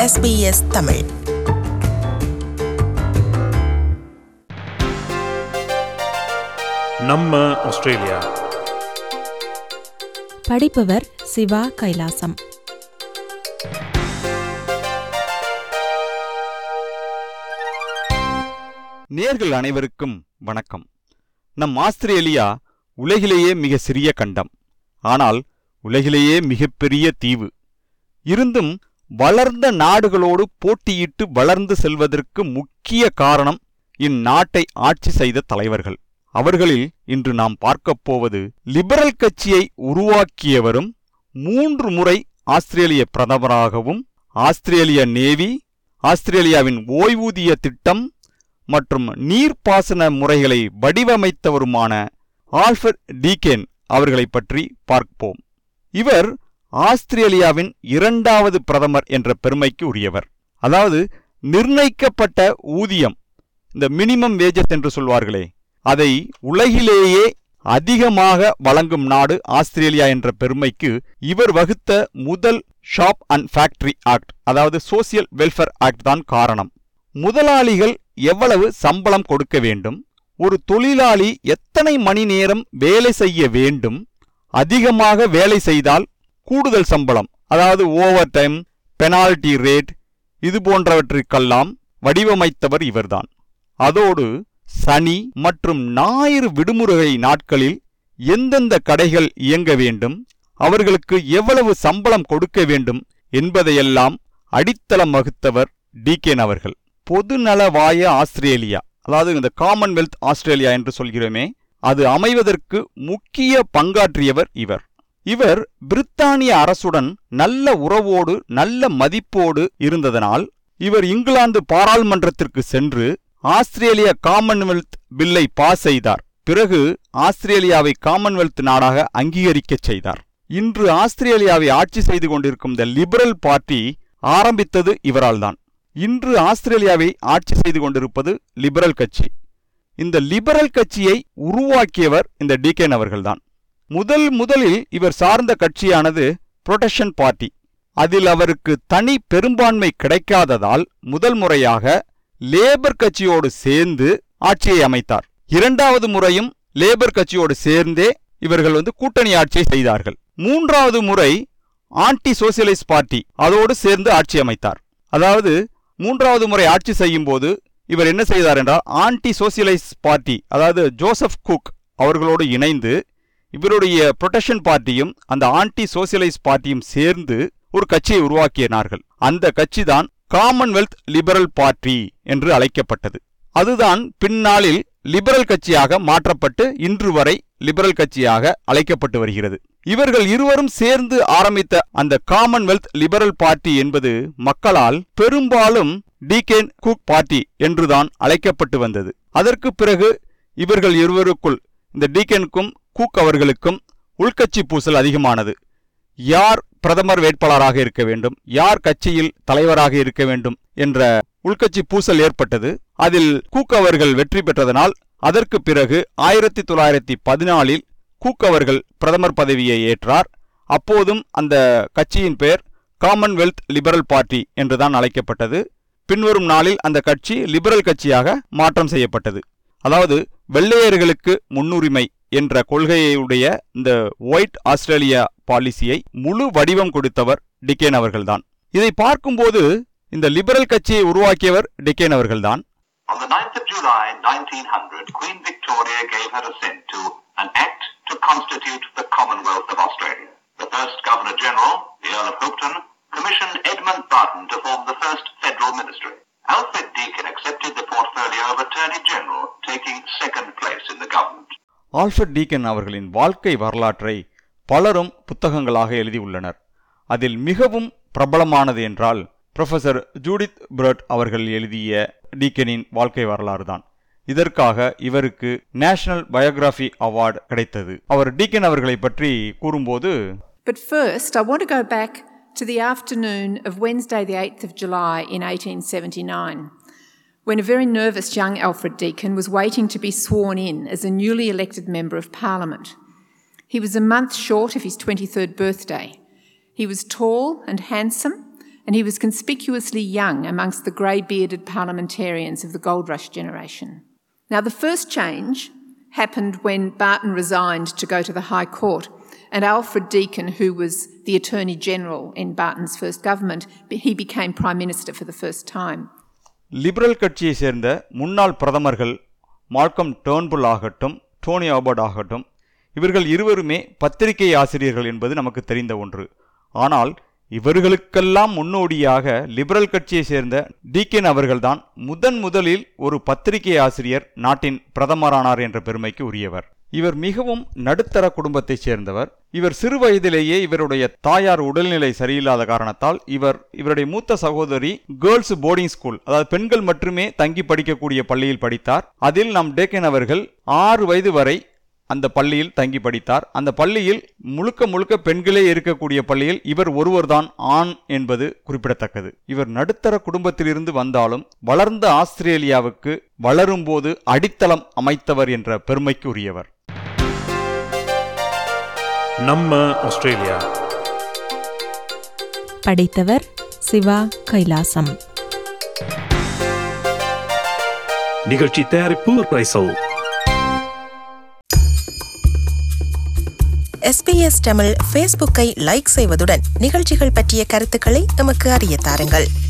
SBS Tamil நம்ம Australia படிப்பவர் Siva Kailasam நேர்கள் அனைவருக்கும் வணக்கம் நம் ஆஸ்திரேலியா உலகிலேயே மிக சிறிய கண்டம் ஆனால் உலகிலேயே மிகப்பெரிய தீவு இருந்தும் வளர்ந்த நாடுகளோடு போட்டியிட்டு வளர்ந்து செல்வதற்கு முக்கிய காரணம் இந்நாட்டை ஆட்சி செய்த தலைவர்கள் அவர்களில் இன்று நாம் பார்க்கப் போவது லிபரல் கட்சியை உருவாக்கியவரும் மூன்று முறை ஆஸ்திரேலிய பிரதமராகவும் ஆஸ்திரேலிய நேவி ஆஸ்திரேலியாவின் ஓய்வூதிய திட்டம் மற்றும் நீர்ப்பாசன முறைகளை வடிவமைத்தவருமான ஆல்ஃபர்ட் டீகேன் அவர்களைப் பற்றி பார்ப்போம் இவர் ஆஸ்திரேலியாவின் இரண்டாவது பிரதமர் என்ற பெருமைக்கு உரியவர் அதாவது நிர்ணயிக்கப்பட்ட ஊதியம் இந்த மினிமம் வேஜஸ் என்று சொல்வார்களே அதை உலகிலேயே அதிகமாக வழங்கும் நாடு ஆஸ்திரேலியா என்ற பெருமைக்கு இவர் வகுத்த முதல் ஷாப் அண்ட் ஃபேக்டரி ஆக்ட் அதாவது சோசியல் வெல்ஃபேர் ஆக்ட் தான் காரணம் முதலாளிகள் எவ்வளவு சம்பளம் கொடுக்க வேண்டும் ஒரு தொழிலாளி எத்தனை மணி நேரம் வேலை செய்ய வேண்டும் அதிகமாக வேலை செய்தால் கூடுதல் சம்பளம் அதாவது ஓவர் டைம் பெனால்டி ரேட் இது போன்றவற்றிற்கெல்லாம் வடிவமைத்தவர் இவர்தான் அதோடு சனி மற்றும் ஞாயிறு விடுமுறை நாட்களில் எந்தெந்த கடைகள் இயங்க வேண்டும் அவர்களுக்கு எவ்வளவு சம்பளம் கொடுக்க வேண்டும் என்பதையெல்லாம் அடித்தளம் வகுத்தவர் டீகேன் அவர்கள் பொதுநலவாய ஆஸ்திரேலியா அதாவது இந்த காமன்வெல்த் ஆஸ்திரேலியா என்று சொல்கிறோமே அது அமைவதற்கு முக்கிய பங்காற்றியவர் இவர் இவர் பிரித்தானிய அரசுடன் நல்ல உறவோடு நல்ல மதிப்போடு இருந்ததனால் இவர் இங்கிலாந்து பாராளுமன்றத்திற்கு சென்று ஆஸ்திரேலிய காமன்வெல்த் பில்லை பாஸ் செய்தார் பிறகு ஆஸ்திரேலியாவை காமன்வெல்த் நாடாக அங்கீகரிக்கச் செய்தார் இன்று ஆஸ்திரேலியாவை ஆட்சி செய்து கொண்டிருக்கும் த லிபரல் பார்ட்டி ஆரம்பித்தது இவரால்தான் இன்று ஆஸ்திரேலியாவை ஆட்சி செய்து கொண்டிருப்பது லிபரல் கட்சி இந்த லிபரல் கட்சியை உருவாக்கியவர் இந்த டிகேன் அவர்கள்தான் முதல் முதலில் இவர் சார்ந்த கட்சியானது புரொடெக்ஷன் பார்ட்டி அதில் அவருக்கு தனி பெரும்பான்மை கிடைக்காததால் முதல் முறையாக லேபர் கட்சியோடு சேர்ந்து ஆட்சியை அமைத்தார் இரண்டாவது முறையும் லேபர் கட்சியோடு சேர்ந்தே இவர்கள் வந்து கூட்டணி ஆட்சியை செய்தார்கள் மூன்றாவது முறை ஆன்டி சோசியலிஸ்ட் பார்ட்டி அதோடு சேர்ந்து ஆட்சி அமைத்தார் அதாவது மூன்றாவது முறை ஆட்சி செய்யும் போது இவர் என்ன செய்தார் என்றால் ஆன்டி சோசியலிஸ்ட் பார்ட்டி அதாவது ஜோசப் குக் அவர்களோடு இணைந்து இவருடைய புரொடெக்ஷன் பார்ட்டியும் அந்த ஆன்டி சோசியலிஸ்ட் பார்ட்டியும் சேர்ந்து ஒரு கட்சியை உருவாக்கினார்கள் அந்த கட்சி தான் காமன்வெல்த் லிபரல் பார்ட்டி என்று அழைக்கப்பட்டது அதுதான் பின்னாளில் லிபரல் கட்சியாக மாற்றப்பட்டு இன்று வரை லிபரல் கட்சியாக அழைக்கப்பட்டு வருகிறது இவர்கள் இருவரும் சேர்ந்து ஆரம்பித்த அந்த காமன்வெல்த் லிபரல் பார்ட்டி என்பது மக்களால் பெரும்பாலும் டிகேன் குக் பார்ட்டி என்றுதான் அழைக்கப்பட்டு வந்தது அதற்கு பிறகு இவர்கள் இருவருக்குள் இந்த டிகேனுக்கும் குக் அவர்களுக்கும் உள்கட்சி பூசல் அதிகமானது யார் பிரதமர் வேட்பாளராக இருக்க வேண்டும் யார் கட்சியில் தலைவராக இருக்க வேண்டும் என்ற உள்கட்சி பூசல் ஏற்பட்டது அதில் கூக் அவர்கள் வெற்றி பெற்றதனால் அதற்கு பிறகு ஆயிரத்தி தொள்ளாயிரத்தி பதினாலில் கூக் அவர்கள் பிரதமர் பதவியை ஏற்றார் அப்போதும் அந்த கட்சியின் பெயர் காமன்வெல்த் லிபரல் பார்ட்டி என்றுதான் அழைக்கப்பட்டது பின்வரும் நாளில் அந்த கட்சி லிபரல் கட்சியாக மாற்றம் செய்யப்பட்டது அதாவது வெள்ளையர்களுக்கு முன்னுரிமை என்ற கொள்கையுடைய இந்த ஒயிட் ஆஸ்திரேலியா பாலிசியை முழு வடிவம் கொடுத்தவர் டிகேன் அவர்கள்தான் இதை பார்க்கும்போது இந்த லிபரல் கட்சியை உருவாக்கியவர் டிகேன் அவர்கள்தான் On the 9th of July 1900, Queen Victoria gave her assent to an act to constitute the Commonwealth of Australia. The first Governor General, the Earl of Hopetoun, commissioned Edmund Barton to form the first federal ministry. Alfred Deakin accepted the portfolio of Attorney General, taking second place in the government. Alfred Deakin அவர்களின் வாழ்க்கை வரலாற்றை பலரும் புத்தகங்களாக எழுதியுள்ளனர் அதில் மிகவும் பிரபலமானது என்றால் professor Judith bread அவர்கள் எழுதிய டீக்கனின் வாழ்க்கை வரலாறு தான் இதற்காக இவருக்கு நேஷனல் பயோகிராஃபி அவார்டு கிடைத்தது அவர் டீக்கன் அவர்களை பற்றி கூறும்போது But first, I want to go back to the afternoon of Wednesday, the 8th of July in 1879, when a very nervous young Alfred Deakin was waiting to be sworn in as a newly elected Member of Parliament. He was a month short of his 23rd birthday. He was tall and handsome and he was conspicuously young amongst the grey bearded parliamentarians of the gold rush generation. Now, the first change happened when Barton resigned to go to the High Court, and Alfred Deakin, who was the Attorney General in Barton's first government, he became Prime Minister for the first time. Liberal கட்சியை சேர்ந்த முன்னாள் பிரதமர்கள் Malcolm Turnbull ஆகட்டும் டோனி ஆபர்ட் ஆகட்டும் இவர்கள் இருவருமே பத்திரிகை ஆசிரியர்கள் என்பது நமக்கு தெரிந்த ஒன்று ஆனால் இவர்களுக்கெல்லாம் முன்னோடியாக லிபரல் கட்சியை சேர்ந்த டீக்கன் அவர்கள்தான் முதன் முதலில் ஒரு பத்திரிகை ஆசிரியர் நாட்டின் பிரதமரானார் என்ற பெருமைக்கு உரியவர் இவர் மிகவும் நடுத்தர குடும்பத்தைச் சேர்ந்தவர் இவர் சிறு வயதிலேயே இவருடைய தாயார் உடல்நிலை சரியில்லாத காரணத்தால் இவர் இவருடைய மூத்த சகோதரி கேர்ள்ஸ் போர்டிங் ஸ்கூல் அதாவது பெண்கள் மட்டுமே தங்கி படிக்கக்கூடிய பள்ளியில் படித்தார் அதில் நம் டேக்கன் அவர்கள் ஆறு வயது வரை அந்த பள்ளியில் தங்கி படித்தார் அந்த பள்ளியில் முழுக்க முழுக்க பெண்களே இருக்கக்கூடிய பள்ளியில் இவர் ஒருவர்தான் ஆண் என்பது குறிப்பிடத்தக்கது இவர் நடுத்தர குடும்பத்திலிருந்து வந்தாலும் வளர்ந்த ஆஸ்திரேலியாவுக்கு வளரும்போது அடித்தளம் அமைத்தவர் என்ற பெருமைக்கு உரியவர் நம்ம ஆஸ்திரேலியா படித்தவர் சிவா கைலாசம் நிகழ்ச்சி தயாரிப்பு ரைசல் எஸ்பிஎஸ் தமிழ் ஃபேஸ்புக்கை லைக் செய்வதுடன் நிகழ்ச்சிகள் பற்றிய கருத்துக்களை எமக்கு அறிய தாருங்கள்